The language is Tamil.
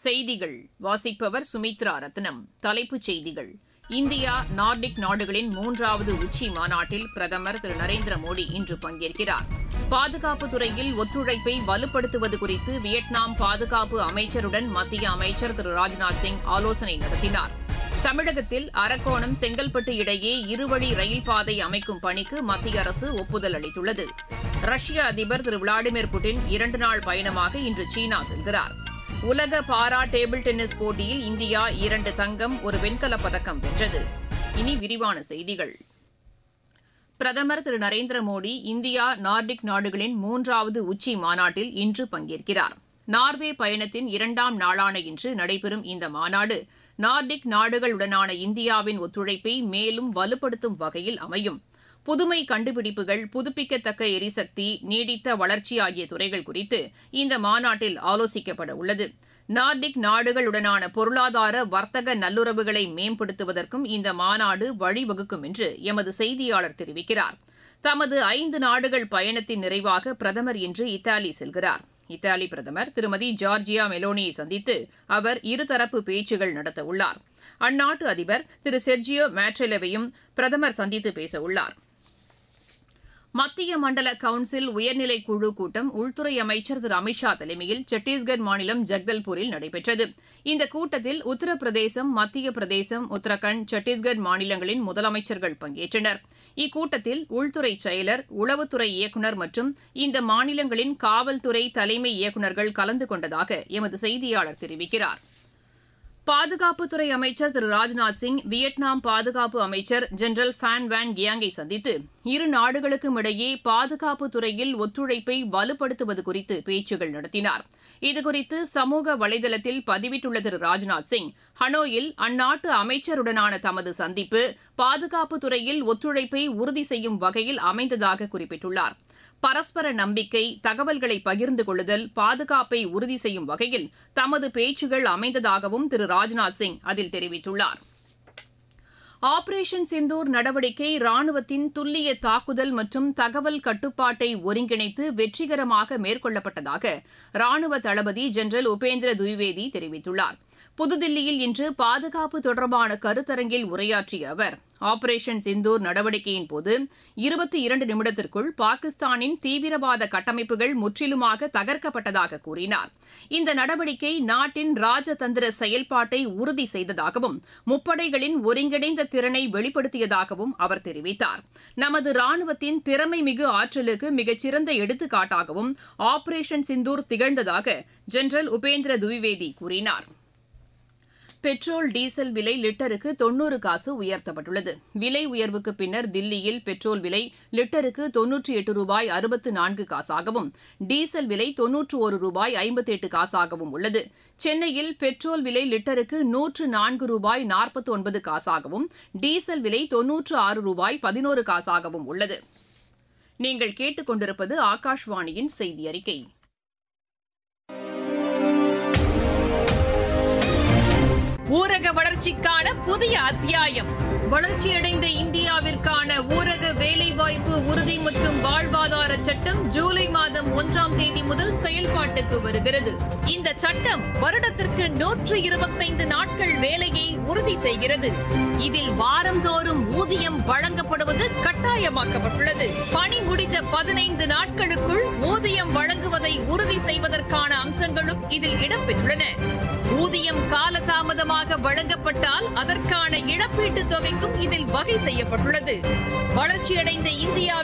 செய்திகள் வாசிப்பவர் சுமித்ரா ரத்னம் தலைப்புச் செய்திகள் இந்தியா நார்டிக் நாடுகளின் மூன்றாவது உச்சி மாநாட்டில் பிரதமர் திரு நரேந்திர மோடி இன்று பங்கேற்கிறார் பாதுகாப்பு துறையில் ஒத்துழைப்பை வலுப்படுத்துவது குறித்து வியட்நாம் பாதுகாப்பு அமைச்சருடன் மத்திய அமைச்சர் திரு ராஜ்நாத் சிங் ஆலோசனை நடத்தினார் தமிழகத்தில் அரக்கோணம் செங்கல்பட்டு இடையே இருவழி ரயில் பாதை அமைக்கும் பணிக்கு மத்திய அரசு ஒப்புதல் அளித்துள்ளது ரஷ்ய அதிபர் திரு விளாடிமிர் புட்டின் இரண்டு நாள் பயணமாக இன்று சீனா செல்கிறார் உலக பாரா டேபிள் டென்னிஸ் போட்டியில் இந்தியா இரண்டு தங்கம் ஒரு வெண்கலப் பதக்கம் வென்றது இனி விரிவான செய்திகள் பிரதமர் திரு நரேந்திர மோடி இந்தியா நார்டிக் நாடுகளின் மூன்றாவது உச்சி மாநாட்டில் இன்று பங்கேற்கிறார் நார்வே பயணத்தின் இரண்டாம் நாளான இன்று நடைபெறும் இந்த மாநாடு நார்டிக் நாடுகளுடனான இந்தியாவின் ஒத்துழைப்பை மேலும் வலுப்படுத்தும் வகையில் அமையும் புதுமை கண்டுபிடிப்புகள் புதுப்பிக்கத்தக்க எரிசக்தி நீடித்த வளர்ச்சி ஆகிய துறைகள் குறித்து இந்த மாநாட்டில் ஆலோசிக்கப்பட உள்ளது நார்டிக் நாடுகளுடனான பொருளாதார வர்த்தக நல்லுறவுகளை மேம்படுத்துவதற்கும் இந்த மாநாடு வழிவகுக்கும் என்று எமது செய்தியாளர் தெரிவிக்கிறார் தமது ஐந்து நாடுகள் பயணத்தின் நிறைவாக பிரதமர் இன்று இத்தாலி செல்கிறார் இத்தாலி பிரதமர் திருமதி ஜார்ஜியா மெலோனியை சந்தித்து அவர் இருதரப்பு பேச்சுகள் நடத்தவுள்ளார் அந்நாட்டு அதிபர் திரு செர்ஜியோ மேட்ரெலவையும் பிரதமர் சந்தித்து பேசவுள்ளார் மத்திய மண்டல கவுன்சில் உயர்நிலை குழு கூட்டம் உள்துறை அமைச்சர் திரு அமித்ஷா தலைமையில் சத்தீஸ்கர் மாநிலம் ஜக்தல்பூரில் நடைபெற்றது இந்த கூட்டத்தில் உத்தரப்பிரதேசம் மத்திய பிரதேசம் உத்தரகாண்ட் சத்தீஸ்கர் மாநிலங்களின் முதலமைச்சர்கள் பங்கேற்றனர் இக்கூட்டத்தில் உள்துறை செயலர் உளவுத்துறை இயக்குநர் மற்றும் இந்த மாநிலங்களின் காவல்துறை தலைமை இயக்குநர்கள் கலந்து கொண்டதாக எமது செய்தியாளர் தெரிவிக்கிறார் பாதுகாப்புத்துறை அமைச்சர் திரு ராஜ்நாத் சிங் வியட்நாம் பாதுகாப்பு அமைச்சர் ஜெனரல் ஃபேன் வேன் கியாங்கை சந்தித்து இரு நாடுகளுக்கும் இடையே பாதுகாப்பு துறையில் ஒத்துழைப்பை வலுப்படுத்துவது குறித்து பேச்சுகள் நடத்தினார் இதுகுறித்து சமூக வலைதளத்தில் பதிவிட்டுள்ள திரு ராஜ்நாத் சிங் ஹனோயில் அந்நாட்டு அமைச்சருடனான தமது சந்திப்பு பாதுகாப்பு துறையில் ஒத்துழைப்பை உறுதி செய்யும் வகையில் அமைந்ததாக குறிப்பிட்டுள்ளார் பரஸ்பர நம்பிக்கை தகவல்களை பகிர்ந்து கொள்ளுதல் பாதுகாப்பை உறுதி செய்யும் வகையில் தமது பேச்சுகள் அமைந்ததாகவும் திரு ராஜ்நாத் சிங் அதில் தெரிவித்துள்ளார் ஆபரேஷன் சிந்தூர் நடவடிக்கை ராணுவத்தின் துல்லிய தாக்குதல் மற்றும் தகவல் கட்டுப்பாட்டை ஒருங்கிணைத்து வெற்றிகரமாக மேற்கொள்ளப்பட்டதாக ராணுவ தளபதி ஜெனரல் உபேந்திர துவிவேதி தெரிவித்துள்ளார் புதுதில்லியில் இன்று பாதுகாப்பு தொடர்பான கருத்தரங்கில் உரையாற்றிய அவர் ஆபரேஷன் சிந்தூர் நடவடிக்கையின் போது இருபத்தி இரண்டு நிமிடத்திற்குள் பாகிஸ்தானின் தீவிரவாத கட்டமைப்புகள் முற்றிலுமாக தகர்க்கப்பட்டதாக கூறினார் இந்த நடவடிக்கை நாட்டின் ராஜதந்திர செயல்பாட்டை உறுதி செய்ததாகவும் முப்படைகளின் ஒருங்கிணைந்த திறனை வெளிப்படுத்தியதாகவும் அவர் தெரிவித்தார் நமது ராணுவத்தின் திறமைமிகு ஆற்றலுக்கு மிகச்சிறந்த எடுத்துக்காட்டாகவும் ஆபரேஷன் சிந்தூர் திகழ்ந்ததாக ஜெனரல் உபேந்திர துவிவேதி கூறினார் பெட்ரோல் டீசல் விலை லிட்டருக்கு தொன்னூறு காசு உயர்த்தப்பட்டுள்ளது விலை உயர்வுக்கு பின்னர் தில்லியில் பெட்ரோல் விலை லிட்டருக்கு தொன்னூற்றி எட்டு ரூபாய் அறுபத்து நான்கு காசாகவும் டீசல் விலை தொன்னூற்று ஒரு ரூபாய் ஐம்பத்தி எட்டு காசாகவும் உள்ளது சென்னையில் பெட்ரோல் விலை லிட்டருக்கு நூற்று நான்கு ரூபாய் நாற்பத்தி ஒன்பது காசாகவும் டீசல் விலை தொன்னூற்று ஆறு ரூபாய் பதினோரு காசாகவும் உள்ளது நீங்கள் கேட்டுக்கொண்டிருப்பது ஆகாஷ்வாணியின் செய்தி அறிக்கை ஊரக வளர்ச்சிக்கான புதிய அத்தியாயம் வளர்ச்சியடைந்த இந்தியாவிற்கான ஊரக வேலைவாய்ப்பு உறுதி மற்றும் வாழ்வாதார சட்டம் ஜூலை மாதம் ஒன்றாம் தேதி முதல் செயல்பாட்டுக்கு வருகிறது இந்த சட்டம் வருடத்திற்கு நூற்று இருபத்தைந்து நாட்கள் வேலையை உறுதி செய்கிறது இதில் வாரந்தோறும் ஊதியம் வழங்கப்படுவது கட்டாயமாக்கப்பட்டுள்ளது பணி முடிந்த பதினைந்து நாட்களுக்குள் ஊதியம் வழங்குவதை உறுதி செய்வதற்கான அம்சங்களும் இதில் இடம்பெற்றுள்ளன ஊதியம் காலதாமதமாக வழங்கப்பட்டால் அதற்கான இழப்பீட்டுத் தொகைக்கும் இதில் வகை செய்யப்பட்டுள்ளது வளர்ச்சியடைந்த இந்தியா